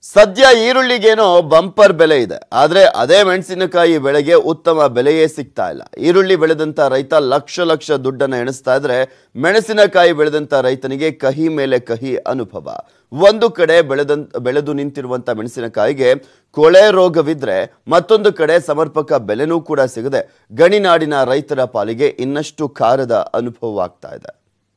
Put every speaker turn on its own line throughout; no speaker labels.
ಸದ್ಯ ಈರುಳ್ಳಿಗೇನೋ ಬಂಪರ್ ಬೆಲೆ ಇದೆ ಆದ್ರೆ ಅದೇ ಮೆಣಸಿನಕಾಯಿ ಬೆಳೆಗೆ ಉತ್ತಮ ಬೆಲೆಯೇ ಸಿಗ್ತಾ ಇಲ್ಲ ಈರುಳ್ಳಿ ಬೆಳೆದಂತ ರೈತ ಲಕ್ಷ ಲಕ್ಷ ದುಡ್ಡನ್ನ ಎಣಿಸ್ತಾ ಇದ್ರೆ ಮೆಣಸಿನಕಾಯಿ ಬೆಳೆದಂತ ರೈತನಿಗೆ ಕಹಿ ಮೇಲೆ ಕಹಿ ಅನುಭವ ಒಂದು ಕಡೆ ಬೆಳೆದಂತ ಬೆಳೆದು ನಿಂತಿರುವಂತ ಮೆಣಸಿನಕಾಯಿಗೆ ಕೊಳೆ ರೋಗವಿದ್ರೆ ಮತ್ತೊಂದು ಕಡೆ ಸಮರ್ಪಕ ಬೆಲೆನೂ ಕೂಡ ಸಿಗದೆ ಗಣಿನಾಡಿನ ರೈತರ ಪಾಲಿಗೆ ಇನ್ನಷ್ಟು ಖಾರದ ಅನುಭವವಾಗ್ತಾ ಇದೆ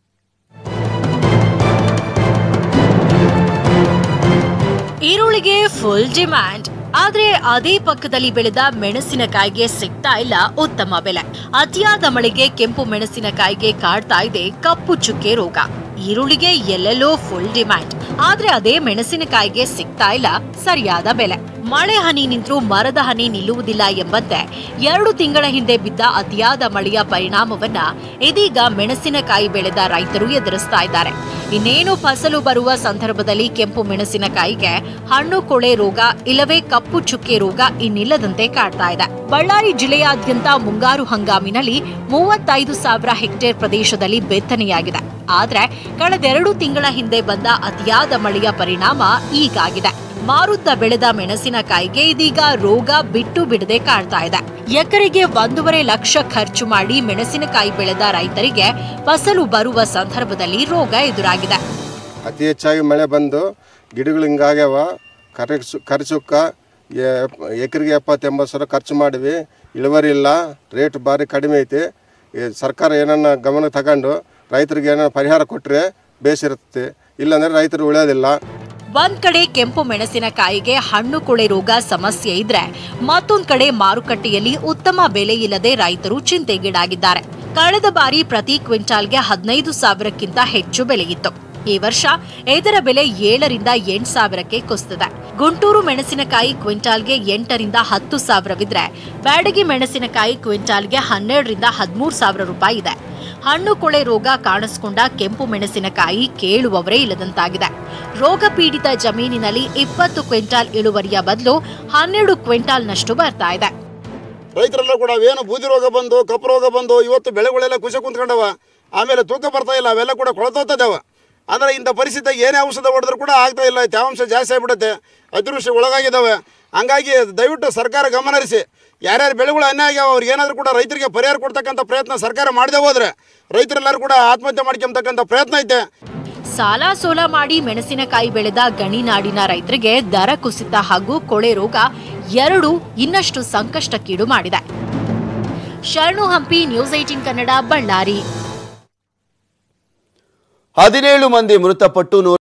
ಈರುಳ್ಳಿಗೆ ಫುಲ್ ಡಿಮ್ಯಾಂಡ್ ಆದ್ರೆ ಅದೇ ಪಕ್ಕದಲ್ಲಿ ಬೆಳೆದ ಮೆಣಸಿನಕಾಯಿಗೆ ಸಿಗ್ತಾ ಇಲ್ಲ ಉತ್ತಮ ಬೆಲೆ ಅತಿಯಾದ ಮಳೆಗೆ ಕೆಂಪು ಮೆಣಸಿನಕಾಯಿಗೆ ಕಾಡ್ತಾ ಇದೆ ಕಪ್ಪು ಚುಕ್ಕೆ ರೋಗ ಈರುಳ್ಳಿಗೆ ಎಲ್ಲೆಲ್ಲೋ ಫುಲ್ ಡಿಮ್ಯಾಂಡ್ ಆದ್ರೆ ಅದೇ ಮೆಣಸಿನಕಾಯಿಗೆ ಸಿಗ್ತಾ ಇಲ್ಲ ಸರಿಯಾದ ಬೆಲೆ ಮಳೆ ಹನಿ ನಿಂತರೂ ಮರದ ಹನಿ ನಿಲ್ಲುವುದಿಲ್ಲ ಎಂಬಂತೆ ಎರಡು ತಿಂಗಳ ಹಿಂದೆ ಬಿದ್ದ ಅತಿಯಾದ ಮಳೆಯ ಪರಿಣಾಮವನ್ನ ಇದೀಗ ಮೆಣಸಿನಕಾಯಿ ಬೆಳೆದ ರೈತರು ಎದುರಿಸ್ತಾ ಇದ್ದಾರೆ ಇನ್ನೇನು ಫಸಲು ಬರುವ ಸಂದರ್ಭದಲ್ಲಿ ಕೆಂಪು ಮೆಣಸಿನಕಾಯಿಗೆ ಹಣ್ಣು ಕೊಳೆ ರೋಗ ಇಲ್ಲವೇ ಕಪ್ಪು ಚುಕ್ಕೆ ರೋಗ ಇನ್ನಿಲ್ಲದಂತೆ ಕಾಡ್ತಾ ಇದೆ ಬಳ್ಳಾರಿ ಜಿಲ್ಲೆಯಾದ್ಯಂತ ಮುಂಗಾರು ಹಂಗಾಮಿನಲ್ಲಿ ಮೂವತ್ತೈದು ಸಾವಿರ ಹೆಕ್ಟೇರ್ ಪ್ರದೇಶದಲ್ಲಿ ಬಿತ್ತನೆಯಾಗಿದೆ ಆದ್ರೆ ಕಳೆದೆರಡು ತಿಂಗಳ ಹಿಂದೆ ಬಂದ ಅತಿಯಾದ ಮಳೆಯ ಪರಿಣಾಮ ಈಗಾಗಿದೆ ಮಾರುತ್ತ ಬೆಳೆದ ಮೆಣಸಿನಕಾಯಿಗೆ ಇದೀಗ ರೋಗ ಬಿಟ್ಟು ಬಿಡದೆ ಕಾಡ್ತಾ ಇದೆ ಎಕರೆಗೆ ಒಂದೂವರೆ ಲಕ್ಷ ಖರ್ಚು ಮಾಡಿ ಮೆಣಸಿನಕಾಯಿ ಬೆಳೆದ ರೈತರಿಗೆ ಫಸಲು ಬರುವ ಸಂದರ್ಭದಲ್ಲಿ ರೋಗ ಎದುರಾಗಿದೆ
ಅತಿ ಹೆಚ್ಚಾಗಿ ಮಳೆ ಬಂದು ಗಿಡಗಳು ಹಿಂಗಾಗ್ಯಾವ ಖರ್ಚು ಖರ್ಚುಕ್ಕ ಎಕರೆಗೆ ಎಪ್ಪತ್ತು ಎಂಬತ್ತು ಸಾವಿರ ಖರ್ಚು ಮಾಡಿವಿ ಇಳುವರಿ ಇಲ್ಲ ರೇಟ್ ಭಾರಿ ಕಡಿಮೆ ಐತಿ ಈ ಸರ್ಕಾರ ಏನನ್ನ ಗಮನ ತಗೊಂಡು ರೈತರಿಗೆ ಏನೋ ಪರಿಹಾರ ಕೊಟ್ಟರೆ ಬೇಸಿರುತ್ತೆ ಇಲ್ಲಾಂದರೆ ರೈತರು ಉಳಿಯೋದಿಲ್ಲ
ಒಂದ್ ಕಡೆ ಕೆಂಪು ಮೆಣಸಿನಕಾಯಿಗೆ ಹಣ್ಣು ಕೊಳೆ ರೋಗ ಸಮಸ್ಯೆ ಇದ್ರೆ ಮತ್ತೊಂದ್ ಕಡೆ ಮಾರುಕಟ್ಟೆಯಲ್ಲಿ ಉತ್ತಮ ಬೆಲೆ ಇಲ್ಲದೆ ರೈತರು ಚಿಂತೆಗೀಡಾಗಿದ್ದಾರೆ ಕಳೆದ ಬಾರಿ ಪ್ರತಿ ಕ್ವಿಂಟಾಲ್ಗೆ ಹದಿನೈದು ಸಾವಿರಕ್ಕಿಂತ ಹೆಚ್ಚು ಬೆಲೆಯಿತ್ತು ಈ ವರ್ಷ ಇದರ ಬೆಲೆ ಏಳರಿಂದ ಎಂಟು ಸಾವಿರಕ್ಕೆ ಕುಸಿದಿದೆ ಗುಂಟೂರು ಮೆಣಸಿನಕಾಯಿ ಕ್ವಿಂಟಾಲ್ಗೆ ಎಂಟರಿಂದ ಹತ್ತು ಸಾವಿರವಿದ್ರೆ ಬ್ಯಾಡಗಿ ಮೆಣಸಿನಕಾಯಿ ಕ್ವಿಂಟಾಲ್ಗೆ ಹನ್ನೆರಡರಿಂದ ಹದಿಮೂರು ಸಾವಿರ ರೂಪಾಯಿ ಇದೆ ಹಣ್ಣು ಕೊಳೆ ರೋಗ ಕಾಣಿಸಿಕೊಂಡ ಕೆಂಪು ಮೆಣಸಿನಕಾಯಿ ಕೇಳುವವರೇ ಇಲ್ಲದಂತಾಗಿದೆ ರೋಗ ಪೀಡಿತ ಜಮೀನಿನಲ್ಲಿ ಇಪ್ಪತ್ತು ಕ್ವಿಂಟಾಲ್ ಇಳುವರಿಯ ಬದಲು ಹನ್ನೆರಡು ಕ್ವಿಂಟಾಲ್ನಷ್ಟು ಬರ್ತಾ ಇದೆ
ರೈತರೆಲ್ಲ ಕೂಡ ಅವೇನು ಬೂದಿ ರೋಗ ಬಂದು ಕಪ್ಪು ರೋಗ ಬಂದು ಇವತ್ತು ಬೆಳೆಗಳೆಲ್ಲ ಕುಸಿ ಕುಂತ್ಕೊಂಡವ ಆಮೇಲೆ ತೂಕ ಬರ್ತಾ ಇಲ್ಲ ಅವೆಲ್ಲ ಕೂಡ ಕೊಳತೋಗ್ತದವ ಅಂದರೆ ಇಂಥ ಪರಿಸ್ಥಿತಿಯಾಗ ಏನೇ ಔಷಧ ಹೊಡೆದ್ರು ಕೂಡ ಆಗ್ತಾ ಇಲ್ಲ ತೇವಾಂಶ ಜಾಸ್ತಿ ಆಗಿಬಿಡುತ್ತೆ ಅತಿವೃಷ್ಟಿ ಒಳಗಾಗಿದ್ದಾವೆ ಹಂಗಾಗಿ ದಯವಿಟ್ಟು ಸರ್ಕಾರ ಗಮನ ಹರಿಸಿ ಯಾರ್ಯಾರು ಬೆಳೆಗಳು ಅನ್ಯಾಯ ಆಗ್ಯಾವ ಅವ್ರಿಗೆ ಏನಾದರೂ ಕೂಡ ರೈತರಿಗೆ ಪರಿಹಾರ ಕೊಡ್ತಕ್ಕಂಥ ಪ್ರಯತ್ನ ಸರ್ಕಾರ ಮಾಡದೆ ಹೋದ್ರೆ ರೈತರೆಲ್ಲರೂ ಕೂಡ ಆತ್ಮಹತ್ಯೆ ಮಾಡ್ಕೊಂಬತಕ್ಕಂಥ ಪ್ರಯತ್ನ ಐತೆ
ಸಾಲ ಸೋಲ ಮಾಡಿ ಮೆಣಸಿನಕಾಯಿ ಬೆಳೆದ ಗಣಿನಾಡಿನ ರೈತರಿಗೆ ದರ ಕುಸಿತ ಹಾಗೂ ಕೊಳೆ ರೋಗ ಎರಡೂ ಇನ್ನಷ್ಟು ಸಂಕಷ್ಟಕ್ಕೀಡು ಮಾಡಿದೆ ಶರಣು ಹಂಪಿ ನ್ಯೂಸ್ ಏಟಿನ್ ಕನ್ನಡ ಬಳ್ಳಾರಿ
ಹದಿನೇಳು ಮಂದಿ ಮೃತಪಟ್ಟು ನೂರ